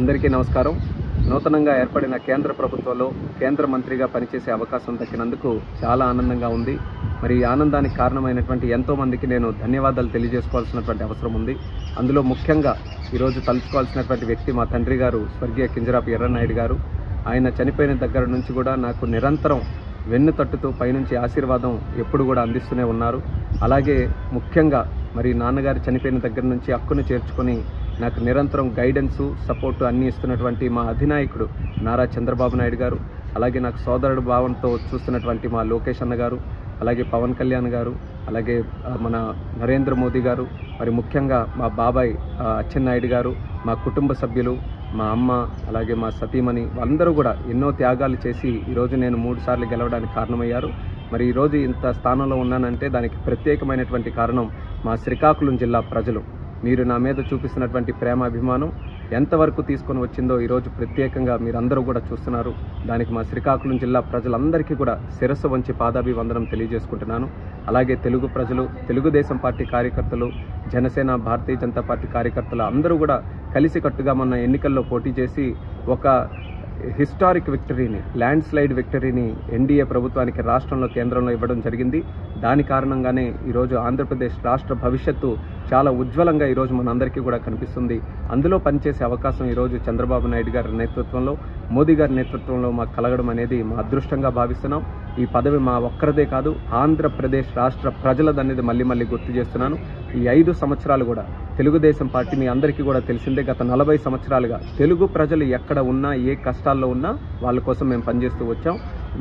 అందరికీ నమస్కారం నూతనంగా ఏర్పడిన కేంద్ర ప్రభుత్వంలో కేంద్ర మంత్రిగా పనిచేసే అవకాశం దక్కినందుకు చాలా ఆనందంగా ఉంది మరి ఈ ఆనందానికి కారణమైనటువంటి ఎంతో మందికి నేను ధన్యవాదాలు తెలియజేసుకోవాల్సినటువంటి అవసరం ఉంది అందులో ముఖ్యంగా ఈరోజు తలుచుకోవాల్సినటువంటి వ్యక్తి మా తండ్రి గారు స్వర్గీయ కింజరాపు ఎర్రనాయుడు గారు ఆయన చనిపోయిన దగ్గర నుంచి కూడా నాకు నిరంతరం వెన్ను తట్టుతూ పైనుంచి ఆశీర్వాదం ఎప్పుడు కూడా అందిస్తూనే ఉన్నారు అలాగే ముఖ్యంగా మరి నాన్నగారు చనిపోయిన దగ్గర నుంచి హక్కును చేర్చుకొని నాకు నిరంతరం గైడెన్సు సపోర్టు అన్నీ ఇస్తున్నటువంటి మా అధినాయకుడు నారా చంద్రబాబు నాయుడు గారు అలాగే నాకు సోదరుడు భావంతో చూస్తున్నటువంటి మా లోకేష్ అన్న గారు అలాగే పవన్ కళ్యాణ్ గారు అలాగే ఆ, మన నరేంద్ర మోదీ గారు మరి ముఖ్యంగా మా బాబాయ్ ఆ, అచ్చెన్నాయుడు గారు మా కుటుంబ సభ్యులు మా అమ్మ అలాగే మా సతీమణి వాళ్ళందరూ కూడా ఎన్నో త్యాగాలు చేసి ఈరోజు నేను మూడు సార్లు గెలవడానికి కారణమయ్యారు మరి ఈరోజు ఇంత స్థానంలో ఉన్నానంటే దానికి ప్రత్యేకమైనటువంటి కారణం మా శ్రీకాకుళం జిల్లా ప్రజలు మీరు నా మీద చూపిస్తున్నటువంటి ప్రేమ అభిమానం ఎంతవరకు తీసుకొని వచ్చిందో ఈరోజు ప్రత్యేకంగా మీరందరూ కూడా చూస్తున్నారు దానికి మా శ్రీకాకుళం జిల్లా ప్రజలందరికీ కూడా శిరస్సు వంచి పాదాభివందనం తెలియజేసుకుంటున్నాను అలాగే తెలుగు ప్రజలు తెలుగుదేశం పార్టీ కార్యకర్తలు జనసేన భారతీయ జనతా పార్టీ కార్యకర్తలు అందరూ కూడా కలిసికట్టుగా మొన్న ఎన్నికల్లో పోటీ చేసి ఒక హిస్టారిక్ విక్టరీని ల్యాండ్ స్లైడ్ విక్టరీని ఎన్డీఏ ప్రభుత్వానికి రాష్ట్రంలో కేంద్రంలో ఇవ్వడం జరిగింది దాని కారణంగానే ఈరోజు ఆంధ్రప్రదేశ్ రాష్ట్ర భవిష్యత్తు చాలా ఉజ్వలంగా ఈరోజు మనందరికీ కూడా కనిపిస్తుంది అందులో పనిచేసే అవకాశం ఈరోజు చంద్రబాబు నాయుడు గారి నేతృత్వంలో మోదీ గారి నేతృత్వంలో మాకు కలగడం అనేది మా అదృష్టంగా భావిస్తున్నాం ఈ పదవి మా ఒక్కరిదే కాదు ఆంధ్రప్రదేశ్ రాష్ట్ర ప్రజలదనేది మళ్ళీ మళ్ళీ గుర్తు చేస్తున్నాను ఈ ఐదు సంవత్సరాలు కూడా తెలుగుదేశం పార్టీ మీ అందరికీ కూడా తెలిసిందే గత నలభై సంవత్సరాలుగా తెలుగు ప్రజలు ఎక్కడ ఉన్నా ఏ కష్టాల్లో ఉన్నా వాళ్ళ కోసం మేము పనిచేస్తూ వచ్చాం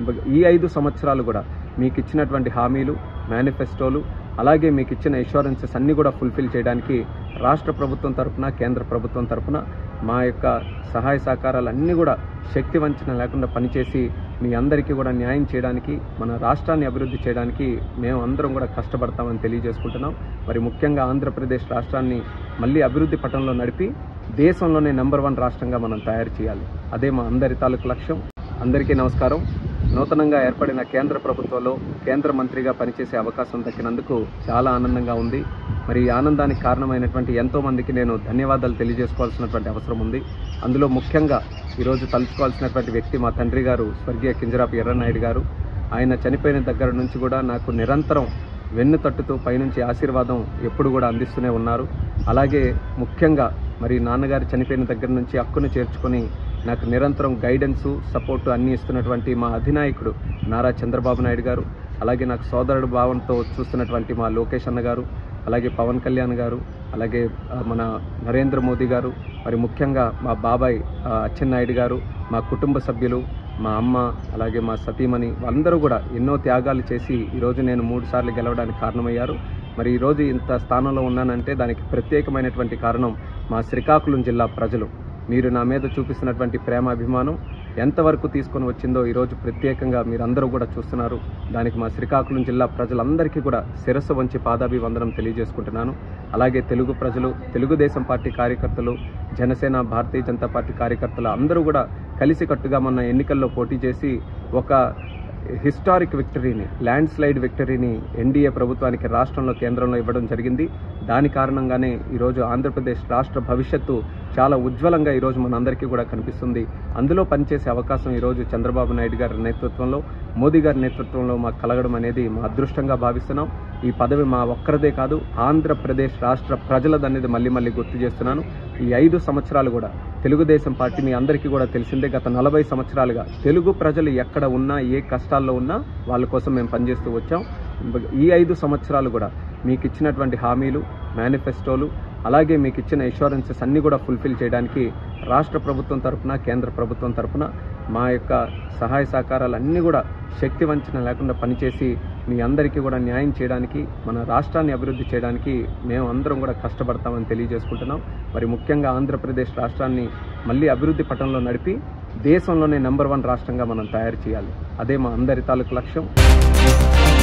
ఈ ఐదు సంవత్సరాలు కూడా మీకు ఇచ్చినటువంటి హామీలు మేనిఫెస్టోలు అలాగే మీకు ఇచ్చిన ఇన్సూరెన్సెస్ అన్నీ కూడా ఫుల్ఫిల్ చేయడానికి రాష్ట్ర ప్రభుత్వం తరపున కేంద్ర ప్రభుత్వం తరపున మా యొక్క సహాయ సహకారాలు అన్నీ కూడా శక్తి వంచన లేకుండా పనిచేసి మీ అందరికీ కూడా న్యాయం చేయడానికి మన రాష్ట్రాన్ని అభివృద్ధి చేయడానికి మేము అందరం కూడా కష్టపడతామని తెలియజేసుకుంటున్నాం మరి ముఖ్యంగా ఆంధ్రప్రదేశ్ రాష్ట్రాన్ని మళ్ళీ అభివృద్ధి పటంలో నడిపి దేశంలోనే నెంబర్ వన్ రాష్ట్రంగా మనం తయారు చేయాలి అదే మా అందరి తాలూకు లక్ష్యం అందరికీ నమస్కారం నూతనంగా ఏర్పడిన కేంద్ర ప్రభుత్వంలో కేంద్ర మంత్రిగా పనిచేసే అవకాశం దక్కినందుకు చాలా ఆనందంగా ఉంది మరి ఈ ఆనందానికి కారణమైనటువంటి ఎంతో మందికి నేను ధన్యవాదాలు తెలియజేసుకోవాల్సినటువంటి అవసరం ఉంది అందులో ముఖ్యంగా ఈరోజు తలుచుకోవాల్సినటువంటి వ్యక్తి మా తండ్రి గారు స్వర్గీయ కింజరాపు ఎర్రనాయుడు గారు ఆయన చనిపోయిన దగ్గర నుంచి కూడా నాకు నిరంతరం వెన్ను తట్టుతూ పైనుంచి ఆశీర్వాదం ఎప్పుడు కూడా అందిస్తూనే ఉన్నారు అలాగే ముఖ్యంగా మరి నాన్నగారు చనిపోయిన దగ్గర నుంచి హక్కును చేర్చుకొని నాకు నిరంతరం గైడెన్సు సపోర్టు అన్నీ ఇస్తున్నటువంటి మా అధినాయకుడు నారా చంద్రబాబు నాయుడు గారు అలాగే నాకు సోదరుడు భావంతో చూస్తున్నటువంటి మా లోకేష్ అన్న గారు అలాగే పవన్ కళ్యాణ్ గారు అలాగే ఆ, మన నరేంద్ర మోదీ గారు మరి ముఖ్యంగా మా బాబాయ్ ఆ, అచ్చెన్నాయుడు గారు మా కుటుంబ సభ్యులు మా అమ్మ అలాగే మా సతీమణి వాళ్ళందరూ కూడా ఎన్నో త్యాగాలు చేసి ఈరోజు నేను మూడు సార్లు గెలవడానికి కారణమయ్యారు మరి ఈరోజు ఇంత స్థానంలో ఉన్నానంటే దానికి ప్రత్యేకమైనటువంటి కారణం మా శ్రీకాకుళం జిల్లా ప్రజలు మీరు నా మీద చూపిస్తున్నటువంటి ప్రేమ అభిమానం ఎంతవరకు తీసుకొని వచ్చిందో ఈరోజు ప్రత్యేకంగా మీరందరూ కూడా చూస్తున్నారు దానికి మా శ్రీకాకుళం జిల్లా ప్రజలందరికీ కూడా శిరస్సు వంచి పాదాభివందనం తెలియజేసుకుంటున్నాను అలాగే తెలుగు ప్రజలు తెలుగుదేశం పార్టీ కార్యకర్తలు జనసేన భారతీయ జనతా పార్టీ కార్యకర్తలు అందరూ కూడా కలిసికట్టుగా మొన్న ఎన్నికల్లో పోటీ చేసి ఒక హిస్టారిక్ విక్టరీని ల్యాండ్ స్లైడ్ విక్టరీని ఎన్డీఏ ప్రభుత్వానికి రాష్ట్రంలో కేంద్రంలో ఇవ్వడం జరిగింది దాని కారణంగానే ఈరోజు ఆంధ్రప్రదేశ్ రాష్ట్ర భవిష్యత్తు చాలా ఉజ్వలంగా ఈరోజు మనందరికీ కూడా కనిపిస్తుంది అందులో పనిచేసే అవకాశం ఈరోజు చంద్రబాబు నాయుడు గారి నేతృత్వంలో మోదీ గారి నేతృత్వంలో మాకు కలగడం అనేది మా అదృష్టంగా భావిస్తున్నాం ఈ పదవి మా ఒక్కరిదే కాదు ఆంధ్రప్రదేశ్ రాష్ట్ర ప్రజలదనేది మళ్ళీ మళ్ళీ గుర్తు చేస్తున్నాను ఈ ఐదు సంవత్సరాలు కూడా తెలుగుదేశం పార్టీ మీ అందరికీ కూడా తెలిసిందే గత నలభై సంవత్సరాలుగా తెలుగు ప్రజలు ఎక్కడ ఉన్నా ఏ కష్టాల్లో ఉన్నా వాళ్ళ కోసం మేము పనిచేస్తూ వచ్చాం ఈ ఐదు సంవత్సరాలు కూడా మీకు ఇచ్చినటువంటి హామీలు మేనిఫెస్టోలు అలాగే మీకు ఇచ్చిన ఇన్సూరెన్సెస్ అన్నీ కూడా ఫుల్ఫిల్ చేయడానికి రాష్ట్ర ప్రభుత్వం తరపున కేంద్ర ప్రభుత్వం తరపున మా యొక్క సహాయ సహకారాలు అన్నీ కూడా శక్తి వంచన లేకుండా పనిచేసి మీ అందరికీ కూడా న్యాయం చేయడానికి మన రాష్ట్రాన్ని అభివృద్ధి చేయడానికి మేము అందరం కూడా కష్టపడతామని తెలియజేసుకుంటున్నాం మరి ముఖ్యంగా ఆంధ్రప్రదేశ్ రాష్ట్రాన్ని మళ్ళీ అభివృద్ధి పటంలో నడిపి దేశంలోనే నెంబర్ వన్ రాష్ట్రంగా మనం తయారు చేయాలి అదే మా అందరి తాలూకు లక్ష్యం